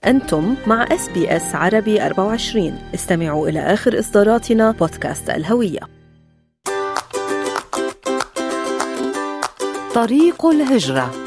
أنتم مع اس بي اس عربي 24 استمعوا إلى آخر إصداراتنا بودكاست الهوية طريق الهجره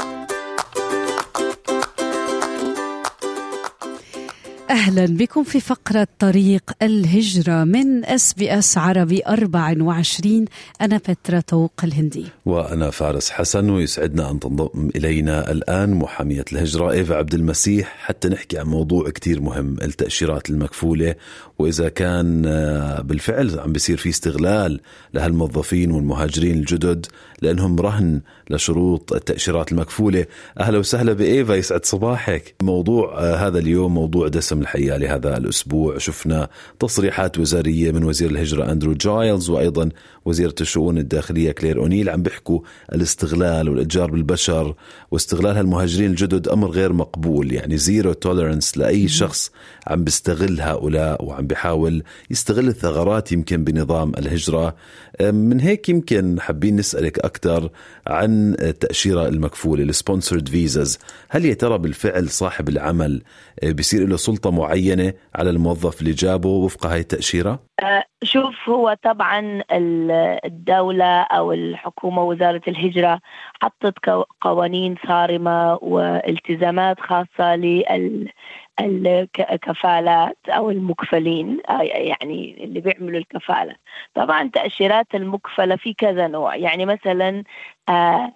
أهلا بكم في فقرة طريق الهجرة من اس بي اس عربي 24 أنا بترا طوق الهندي وأنا فارس حسن ويسعدنا أن تنضم إلينا الآن محامية الهجرة إيفا عبد المسيح حتى نحكي عن موضوع كتير مهم التأشيرات المكفولة وإذا كان آه، بالفعل عم بيصير في استغلال لهالموظفين والمهاجرين الجدد لأنهم رهن لشروط التأشيرات المكفولة أهلا وسهلا بإيفا يسعد صباحك موضوع آه، هذا اليوم موضوع دسم الحقيقة لهذا الأسبوع شفنا تصريحات وزارية من وزير الهجرة أندرو جايلز وأيضا وزيرة الشؤون الداخلية كلير أونيل عم بيحكوا الاستغلال والإتجار بالبشر واستغلال هالمهاجرين الجدد أمر غير مقبول يعني زيرو توليرنس لأي شخص عم بيستغل هؤلاء وعم بيحاول يستغل الثغرات يمكن بنظام الهجرة من هيك يمكن حابين نسألك أكثر عن التأشيرة المكفولة السبونسرد فيزاز هل يا ترى بالفعل صاحب العمل بيصير له سلطة معينة على الموظف اللي جابه وفق هاي التأشيرة؟ أه، شوف هو طبعا الدولة أو الحكومة وزارة الهجرة حطت قوانين صارمة والتزامات خاصة لل الكفالات او المكفلين آه، يعني اللي بيعملوا الكفاله طبعا تاشيرات المكفله في كذا نوع يعني مثلا آه،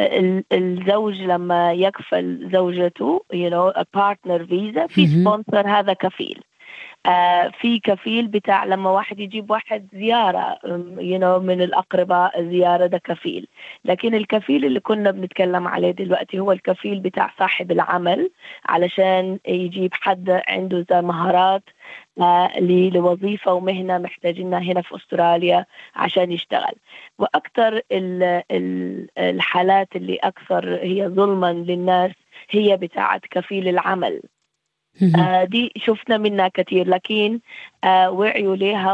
الزوج لما يكفل زوجته you know a partner visa في سبونسر هذا كفيل آه، في كفيل بتاع لما واحد يجيب واحد زيارة you know من الأقرباء زيارة ده كفيل لكن الكفيل اللي كنا بنتكلم عليه دلوقتي هو الكفيل بتاع صاحب العمل علشان يجيب حد عنده مهارات آه، لوظيفة ومهنة محتاجينها هنا في أستراليا عشان يشتغل وأكثر الحالات اللي أكثر هي ظلما للناس هي بتاعة كفيل العمل آه دي شفنا منها كثير لكن آه وعيوا لها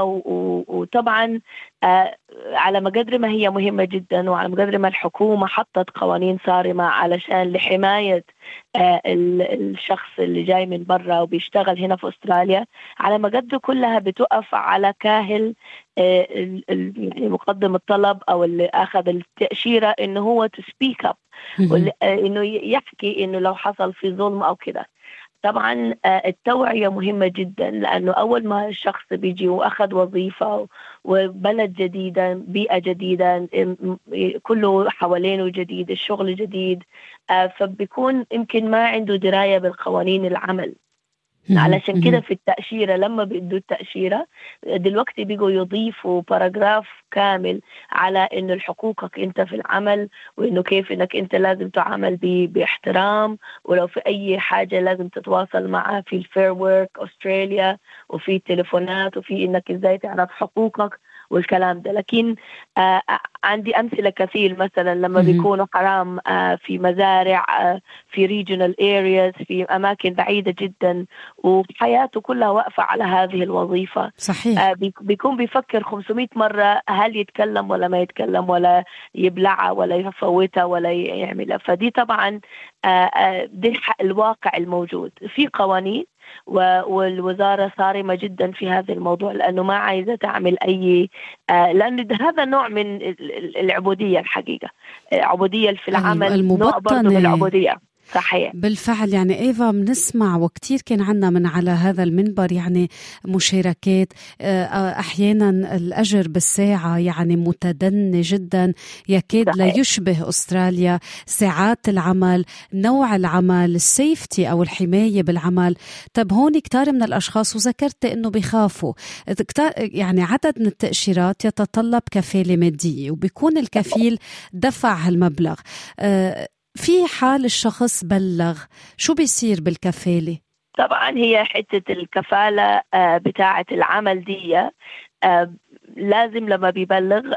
وطبعا آه على ما قدر ما هي مهمة جدا وعلى ما قدر ما الحكومة حطت قوانين صارمة علشان لحماية آه الشخص اللي جاي من برا وبيشتغل هنا في أستراليا على ما قدر كلها بتقف على كاهل آه يعني مقدم الطلب أو اللي أخذ التأشيرة إنه هو to speak up انه يحكي انه لو حصل في ظلم او كده طبعا آه، التوعية مهمة جدا لأنه أول ما الشخص بيجي وأخذ وظيفة وبلد جديدة بيئة جديدة كله حوالينه جديد الشغل جديد آه، فبيكون يمكن ما عنده دراية بالقوانين العمل علشان كده في التأشيرة لما بيدوا التأشيرة دلوقتي بيجوا يضيفوا باراجراف كامل على إنه حقوقك أنت في العمل وإنه كيف إنك أنت لازم تعامل باحترام ولو في أي حاجة لازم تتواصل معها في الفير ورك أستراليا وفي تليفونات وفي إنك إزاي تعرف حقوقك والكلام ده لكن آه عندي أمثلة كثير مثلا لما بيكونوا حرام آه في مزارع آه في ريجونال ارياز في أماكن بعيدة جدا وحياته كلها واقفة على هذه الوظيفة صحيح آه بيكون بيفكر 500 مرة هل يتكلم ولا ما يتكلم ولا يبلعها ولا يفوتها ولا يعملها فدي طبعا آه آه دي الواقع الموجود في قوانين والوزارة صارمة جدا في هذا الموضوع لأنه ما عايزة تعمل أي آه، لأن هذا نوع من العبودية الحقيقة العبودية في العمل نوع برضه من العبودية صحيح بالفعل يعني ايفا بنسمع وكثير كان عندنا من على هذا المنبر يعني مشاركات آه، آه، احيانا الاجر بالساعه يعني متدني جدا يكاد صحيح. لا يشبه استراليا ساعات العمل نوع العمل السيفتي او الحمايه بالعمل طب هون كتار من الاشخاص وذكرت انه بخافوا يعني عدد من التاشيرات يتطلب كفاله ماديه وبيكون الكفيل دفع هالمبلغ آه، في حال الشخص بلغ شو بيصير بالكفالة؟ طبعا هي حتة الكفالة آه، بتاعة العمل دي آه، لازم لما بيبلغ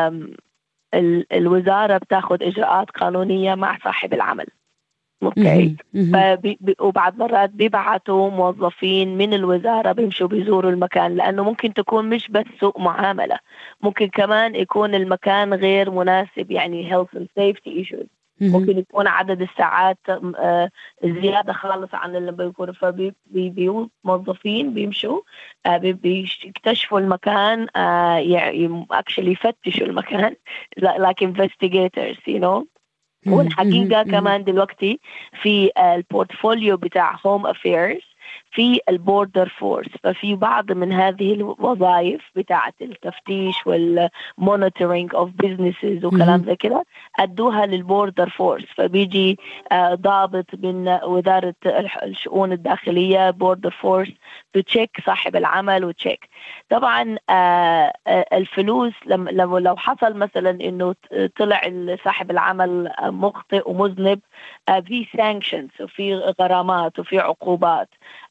الوزارة بتاخذ إجراءات قانونية مع صاحب العمل اوكي وبعد مرات بيبعتوا موظفين من الوزاره بيمشوا بيزوروا المكان لانه ممكن تكون مش بس سوء معامله ممكن كمان يكون المكان غير مناسب يعني health and safety issues ممكن يكون عدد الساعات آه، زيادة خالص عن اللي بيكون فبي موظفين بيمشوا آه، بيكتشفوا المكان اكشلي يفتشوا المكان like investigators you know والحقيقة كمان دلوقتي في البورتفوليو بتاع هوم افيرز في البوردر فورس ففي بعض من هذه الوظائف بتاعة التفتيش والمونيتورينج اوف بزنسز وكلام زي كده ادوها للبوردر فورس فبيجي آه، ضابط من وزارة الشؤون الداخلية بوردر فورس تشيك صاحب العمل وتشيك طبعا آه، آه، الفلوس لما لو حصل مثلا انه طلع صاحب العمل مخطئ ومذنب في سانكشنز وفي غرامات وفي عقوبات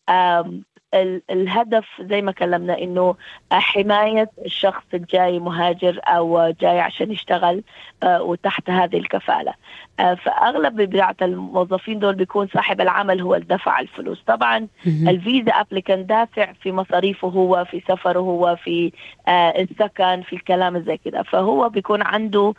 الهدف زي ما كلمنا انه حمايه الشخص الجاي مهاجر او جاي عشان يشتغل آه، وتحت هذه الكفاله آه، فاغلب بتاعه الموظفين دول بيكون صاحب العمل هو اللي دفع الفلوس طبعا الفيزا ابليكان دافع في مصاريفه هو في سفره هو في آه، السكن في الكلام زي كده فهو بيكون عنده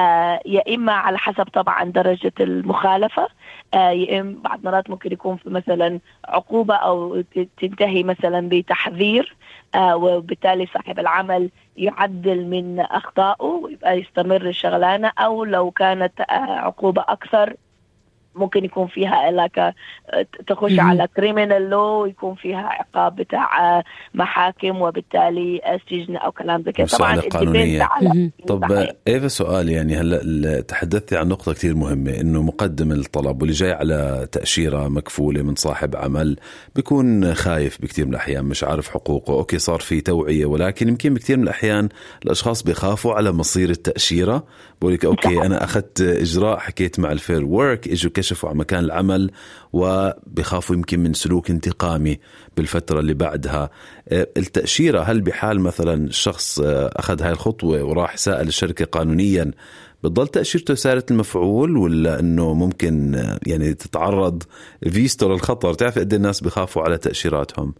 يا اما على حسب طبعا درجه المخالفه يا اما بعض مرات ممكن يكون في مثلا عقوبه او تنتهي مثلا بتحذير آه، وبالتالي صاحب العمل يعدل من أخطائه ويبقى يستمر الشغلانة أو لو كانت آه، عقوبة أكثر ممكن يكون فيها لك تخش على كريمنال لو يكون فيها عقاب بتاع محاكم وبالتالي سجن او كلام زي كذا طبعا قانونيه على طب ايفا سؤال يعني هلا تحدثتي عن نقطه كثير مهمه انه مقدم الطلب واللي جاي على تاشيره مكفوله من صاحب عمل بيكون خايف بكثير من الاحيان مش عارف حقوقه اوكي صار في توعيه ولكن يمكن بكثير من الاحيان الاشخاص بيخافوا على مصير التاشيره بقول لك اوكي انا اخذت اجراء حكيت مع الفير ورك اجوا كشفوا عن مكان العمل وبخافوا يمكن من سلوك انتقامي بالفتره اللي بعدها آه، التاشيره هل بحال مثلا شخص آه، اخذ هاي الخطوه وراح سال الشركه قانونيا بتضل تأشيرته سارة المفعول ولا انه ممكن آه، يعني تتعرض فيستو للخطر تعرف قد إيه الناس بخافوا على تأشيراتهم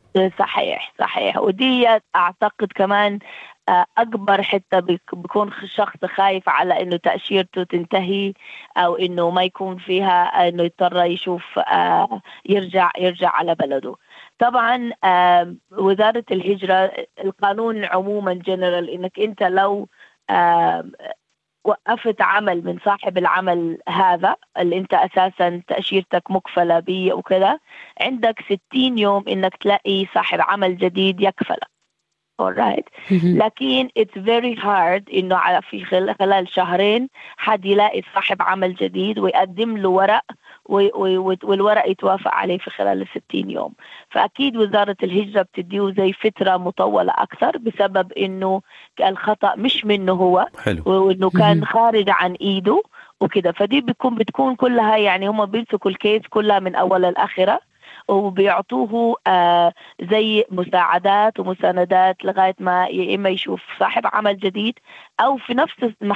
صحيح صحيح ودي اعتقد كمان اكبر حتى بيكون شخص خايف على انه تاشيرته تنتهي او انه ما يكون فيها انه يضطر يشوف آه، يرجع يرجع على بلده طبعا آه، وزاره الهجره القانون عموما جنرال انك انت لو آه، وقفت عمل من صاحب العمل هذا اللي انت اساسا تاشيرتك مكفله بيه وكذا عندك 60 يوم انك تلاقي صاحب عمل جديد يكفلك alright لكن it's very hard انه على في خلال شهرين حد يلاقي صاحب عمل جديد ويقدم له ورق والورق يتوافق عليه في خلال الستين يوم فأكيد وزارة الهجرة بتديه زي فترة مطولة أكثر بسبب إنه الخطأ مش منه هو حلو. وإنه كان خارج عن إيده وكده فدي بتكون بتكون كلها يعني هم بيمسكوا الكيس كلها من أول لآخرة وبيعطوه آه زي مساعدات ومساندات لغايه ما يا اما يشوف صاحب عمل جديد او في نفس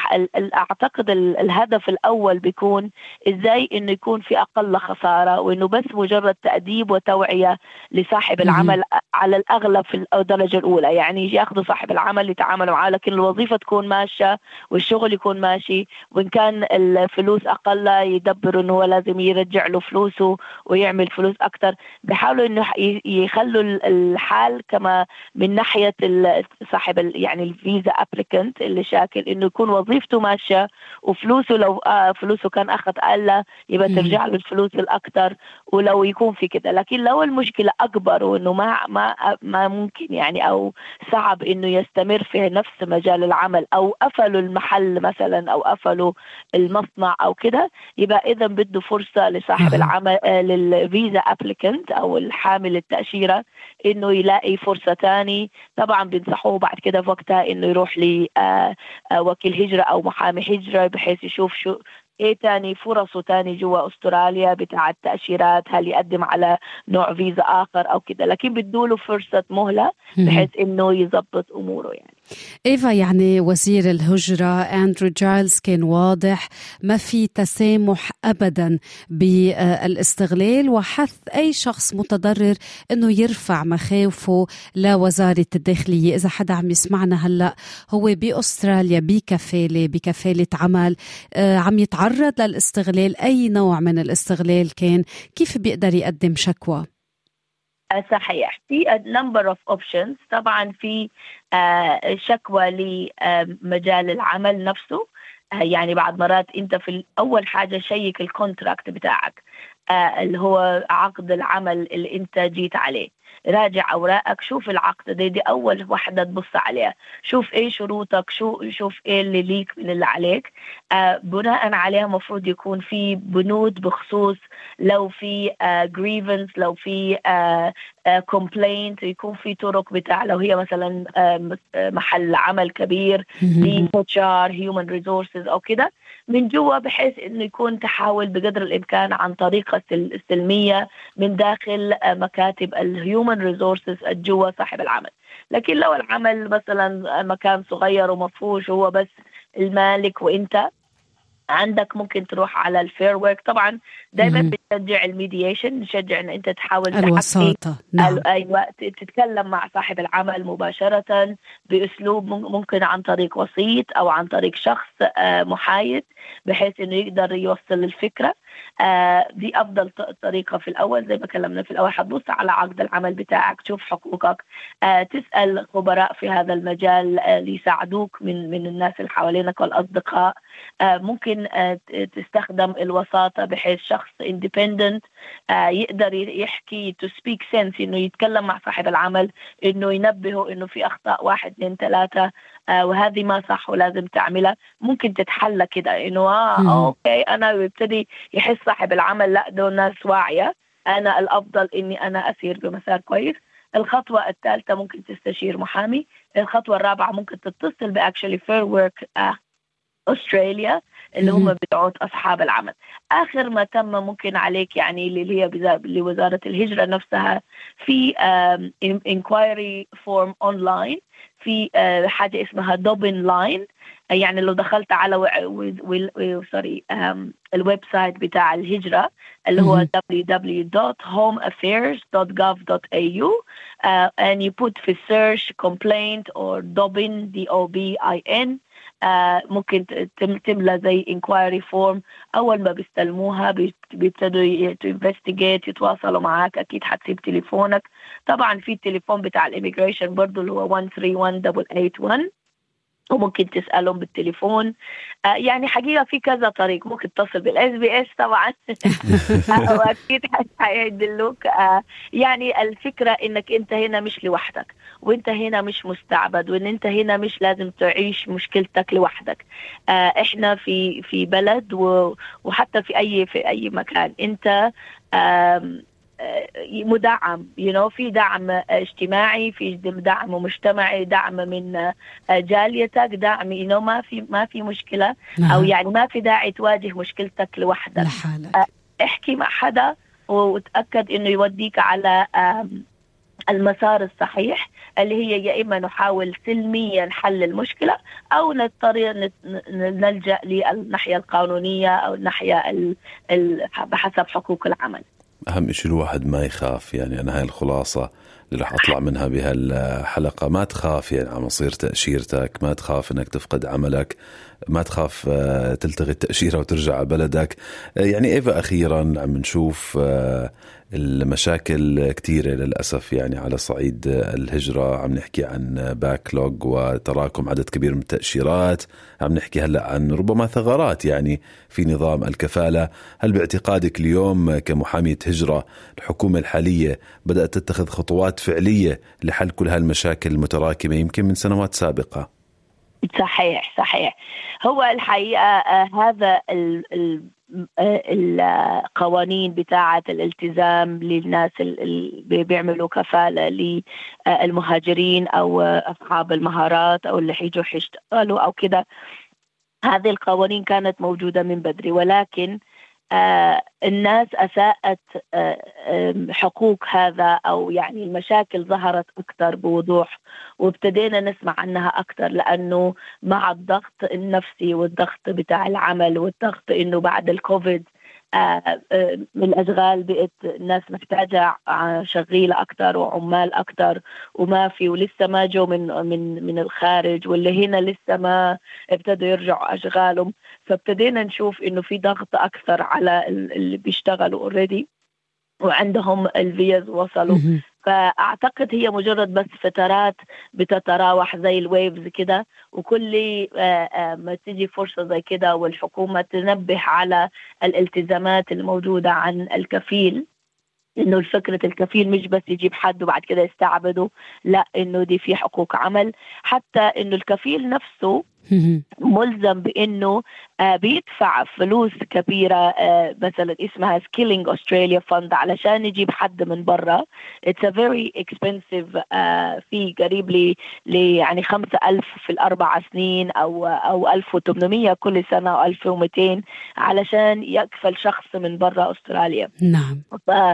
اعتقد الهدف الاول بيكون ازاي انه يكون في اقل خساره وانه بس مجرد تاديب وتوعيه لصاحب العمل على الاغلب في الدرجه الاولى يعني ياخذوا صاحب العمل يتعاملوا معاه لكن الوظيفه تكون ماشيه والشغل يكون ماشي وان كان الفلوس اقل يدبروا انه هو لازم يرجع له فلوسه ويعمل فلوس اكثر بيحاولوا انه يخلوا الحال كما من ناحيه صاحب يعني الفيزا ابليكنت اللي شاكل انه يكون وظيفته ماشيه وفلوسه لو آه فلوسه كان اخذ اقل يبقى ترجع له الفلوس الاكثر ولو يكون في كده لكن لو المشكله اكبر وانه ما ما ما ممكن يعني او صعب انه يستمر في نفس مجال العمل او قفلوا المحل مثلا او قفلوا المصنع او كده يبقى اذا بده فرصه لصاحب العمل آه للفيزا ابليكنت او الحامل التاشيره انه يلاقي فرصه ثاني طبعا بينصحوه بعد كده في وقتها انه يروح ل آه آه، وكيل هجرة أو محامي هجرة بحيث يشوف شو ايه تاني فرصه تاني جوا استراليا بتاع التاشيرات هل يقدم على نوع فيزا اخر او كده لكن بدوا له فرصه مهله بحيث انه يظبط اموره يعني إيفا يعني وزير الهجرة أندرو جايلز كان واضح ما في تسامح أبدا بالاستغلال وحث أي شخص متضرر أنه يرفع مخاوفه لوزارة الداخلية إذا حدا عم يسمعنا هلأ هو بأستراليا بكفالة بكفالة عمل آه، عم يتعرض للاستغلال أي نوع من الاستغلال كان كيف بيقدر يقدم شكوى؟ صحيح في number of options طبعا في آه، شكوى لمجال العمل نفسه آه، يعني بعض مرات انت في اول حاجه شيك الكونتراكت بتاعك آه، اللي هو عقد العمل اللي انت جيت عليه راجع اوراقك شوف العقد دي دي اول وحده تبص عليها شوف ايه شروطك شو شوف ايه اللي ليك من اللي عليك آه بناء عليها المفروض يكون في بنود بخصوص لو في آه جريفنس لو في آه كومبلينت يكون في طرق بتاع لو هي مثلا آه، آه، محل عمل كبير دي اتش ار هيومن ريسورسز او كده من جوا بحيث انه يكون تحاول بقدر الامكان عن طريقه سلميه من داخل آه، مكاتب الهيومن ريسورسز جوا صاحب العمل لكن لو العمل مثلا مكان صغير ومفهوش هو بس المالك وانت عندك ممكن تروح على الفير ورك طبعا دائما بنشجع الميديشن نشجع ان انت تحاول الوساطه نعم. ايوه تتكلم مع صاحب العمل مباشره باسلوب ممكن عن طريق وسيط او عن طريق شخص آه، محايد بحيث انه يقدر يوصل الفكره آه، دي افضل طريقه في الاول زي ما كلمنا في الاول حتبص على عقد العمل بتاعك تشوف حقوقك آه، تسال خبراء في هذا المجال ليساعدوك من من الناس اللي حوالينك والاصدقاء ممكن تستخدم الوساطه بحيث شخص اندبندنت يقدر يحكي تو سبيك سنس انه يتكلم مع صاحب العمل انه ينبهه انه في اخطاء واحد اثنين ثلاثه آه وهذه ما صح ولازم تعملها ممكن تتحلى كده انه اه اوكي انا بيبتدي يحس صاحب العمل لا دول ناس واعيه انا الافضل اني انا اسير بمسار كويس الخطوة الثالثة ممكن تستشير محامي الخطوة الرابعة ممكن تتصل بأكشلي فير ورك أستراليا اللي هم بتوع أصحاب العمل آخر ما تم ممكن عليك يعني اللي هي لوزارة الهجرة نفسها في انكوايري فورم اونلاين في آه، حاجة اسمها دوبن لاين يعني لو دخلت على سوري الويب سايت بتاع الهجرة اللي هو www.homeaffairs.gov.au uh, and you put في search complaint or dobin d o b i n آه، ممكن تملى زي انكوايري فورم اول ما بيستلموها بيبتدوا انفستيجيت يتواصلوا معاك اكيد حتسيب تليفونك طبعا في التليفون بتاع الاميجريشن برضه اللي هو 131881 وممكن تسالهم بالتليفون آه يعني حقيقه في كذا طريق ممكن تتصل بالاس بي اس طبعا واكيد حيدلوك آه يعني الفكره انك انت هنا مش لوحدك وانت هنا مش مستعبد وان انت هنا مش لازم تعيش مشكلتك لوحدك آه احنا في في بلد وحتى في اي في اي مكان انت مدعم you know في دعم اجتماعي في دعم مجتمعي دعم من جاليتك دعم you know ما في ما في مشكله نعم. او يعني ما في داعي تواجه مشكلتك لوحدك لحالك. آه، احكي مع حدا وتاكد انه يوديك على المسار الصحيح اللي هي يا اما نحاول سلميا حل المشكله او نضطر نلجا للناحيه القانونيه او الناحيه بحسب حقوق العمل. اهم شيء الواحد ما يخاف يعني انا هاي الخلاصه اللي راح اطلع منها بهالحلقه ما تخاف يعني على مصير تاشيرتك ما تخاف انك تفقد عملك ما تخاف آه، تلتغي التاشيره وترجع على بلدك آه، يعني ايفا اخيرا عم نشوف آه، المشاكل كثيرة للأسف يعني على صعيد الهجرة عم نحكي عن باكلوج وتراكم عدد كبير من التأشيرات عم نحكي هلأ عن ربما ثغرات يعني في نظام الكفالة هل باعتقادك اليوم كمحامية هجرة الحكومة الحالية بدأت تتخذ خطوات فعلية لحل كل هالمشاكل المتراكمة يمكن من سنوات سابقة صحيح صحيح هو الحقيقة آه، هذا القوانين بتاعة الالتزام للناس اللي بيعملوا كفالة للمهاجرين أو أصحاب المهارات أو اللي حيجوا حيشتغلوا أو كده هذه القوانين كانت موجودة من بدري ولكن آه الناس اساءت آه حقوق هذا او يعني المشاكل ظهرت اكثر بوضوح وابتدينا نسمع عنها اكثر لانه مع الضغط النفسي والضغط بتاع العمل والضغط انه بعد الكوفيد آه، آه، من الاشغال بقت الناس محتاجه شغيله اكثر وعمال اكثر وما في ولسه ما جو من من من الخارج واللي هنا لسه ما ابتدوا يرجعوا اشغالهم فابتدينا نشوف انه في ضغط اكثر على اللي بيشتغلوا اوريدي وعندهم الفيز وصلوا فاعتقد هي مجرد بس فترات بتتراوح زي الويفز كده وكل آه، آه، ما تيجي فرصه زي كده والحكومه تنبه على الالتزامات الموجوده عن الكفيل انه فكره الكفيل مش بس يجيب حد وبعد كده يستعبده لا انه دي في حقوق عمل حتى انه الكفيل نفسه ملزم بانه آه، بيدفع فلوس كبيره آه، مثلا اسمها سكيلينج استراليا فند علشان يجيب حد من برا اتس ا فيري اكسبنسيف في قريب لي يعني 5000 في الاربع سنين او او 1800 كل سنه او 1200 علشان يكفل شخص من برا استراليا نعم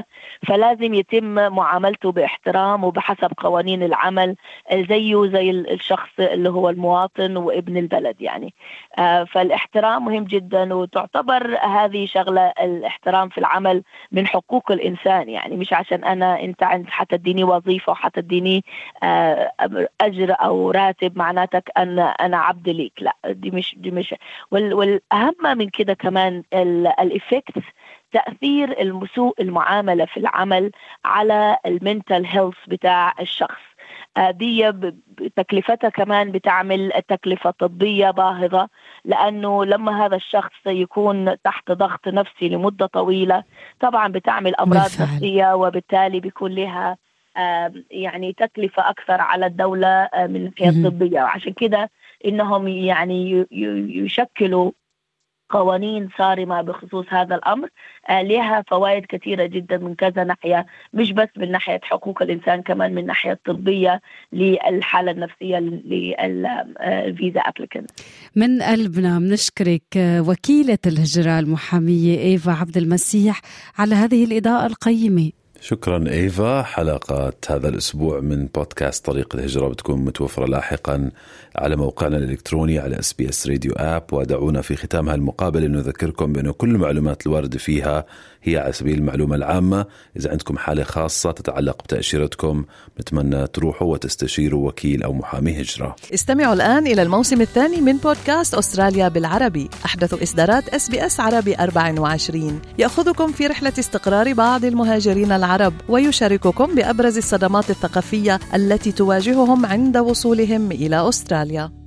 فلازم يتم معاملته باحترام وبحسب قوانين العمل زيه زي الشخص اللي هو المواطن وابن البلد يعني آه، فالاحترام مهم جدا وتعتبر هذه شغلة الاحترام في العمل من حقوق الإنسان يعني مش عشان أنا أنت عند حتديني وظيفة وحتديني آه، أجر أو راتب معناتك أن أنا عبد ليك لا دي مش دي مش والأهم من كده كمان الإفكتس تأثير المسوء المعاملة في العمل على المنتال هيلث بتاع الشخص دي تكلفتها كمان بتعمل تكلفة طبية باهظة لأنه لما هذا الشخص يكون تحت ضغط نفسي لمدة طويلة طبعا بتعمل أمراض بالفعل. نفسية وبالتالي بيكون لها يعني تكلفة أكثر على الدولة من الناحية الطبية وعشان كده إنهم يعني يشكلوا قوانين صارمه بخصوص هذا الامر آه، لها فوائد كثيره جدا من كذا ناحيه مش بس من ناحيه حقوق الانسان كمان من الناحيه الطبيه للحاله النفسيه للفيزا ابليكنت من قلبنا بنشكرك آه، وكيله الهجره المحاميه ايفا عبد المسيح على هذه الاضاءه القيمه شكرا ايفا حلقات هذا الاسبوع من بودكاست طريق الهجره بتكون متوفره لاحقا على موقعنا الالكتروني على اس بي اس راديو اب ودعونا في ختام هالمقابله نذكركم بانه كل المعلومات الوارده فيها هي على سبيل المعلومه العامه اذا عندكم حاله خاصه تتعلق بتاشيرتكم نتمنى تروحوا وتستشيروا وكيل او محامي هجره استمعوا الان الى الموسم الثاني من بودكاست استراليا بالعربي احدث اصدارات اس بي اس عربي 24 ياخذكم في رحله استقرار بعض المهاجرين العرب ويشارككم بابرز الصدمات الثقافيه التي تواجههم عند وصولهم الى استراليا